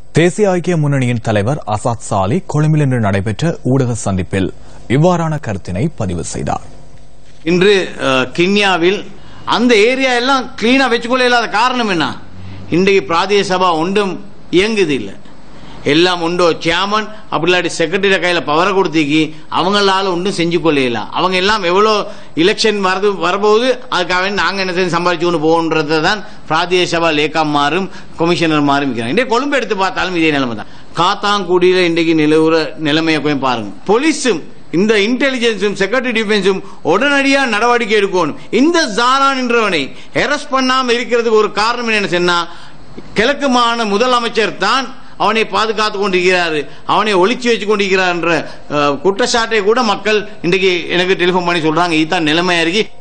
தேசிய ஐக்கிய முன்னணியின் தலைவர் அசாத் சாலி கொழும்பில் இன்று நடைபெற்ற ஊடக சந்திப்பில் இவ்வாறான கருத்தினை பதிவு செய்தார் இன்று அஹ், கிண்ணியாவில் அந்த ஏரியா எல்லாம் கிளீனா வச்சுக்கொள்ள இல்லாத காரணம் என்ன இன்றைக்கு பிராந்திய சபா ஒன்றும் இயங்குது இல்லை எல்லாம் உண்டோ சேர்மன் அப்படி இல்லாட்டி செக்ரட்டரி கையில் பவரை கொடுத்திக்கி அவங்களால ஒன்றும் செஞ்சு கொள்ளையில அவங்க எல்லாம் எவ்வளோ எலெக்ஷன் வரது வரபோது அதுக்காக வேண்டி நாங்கள் என்ன செஞ்சு சம்பாதிச்சு கொண்டு போகணுன்றதை தான் பிராந்திய சபா லேக்கா மாறும் கமிஷனர் மாறும் இருக்கிறாங்க இன்றைக்கு கொழும்பு எடுத்து பார்த்தாலும் இதே நிலைமை தான் காத்தாங்குடியில் இன்றைக்கு நிலவுற நிலைமையை போய் பாருங்க போலீஸும் இந்த இன்டெலிஜென்ஸும் செக்ரட்டரி டிஃபென்ஸும் உடனடியா நடவடிக்கை எடுக்கணும் இந்த ஜாரான் என்றவனை அரெஸ்ட் பண்ணாம இருக்கிறதுக்கு ஒரு காரணம் என்ன சொன்னா கிழக்கு மாகாண முதலமைச்சர் தான் அவனை பாதுகாத்து கொண்டிருக்கிறாரு அவனை ஒளிச்சு வச்சு கொண்டிருக்கிறார் என்ற அஹ், குற்றச்சாட்டை கூட மக்கள் இன்றைக்கு எனக்கு டெலிபோன் பண்ணி சொல்றாங்க இதுதான் நிலைமையா இருக்கு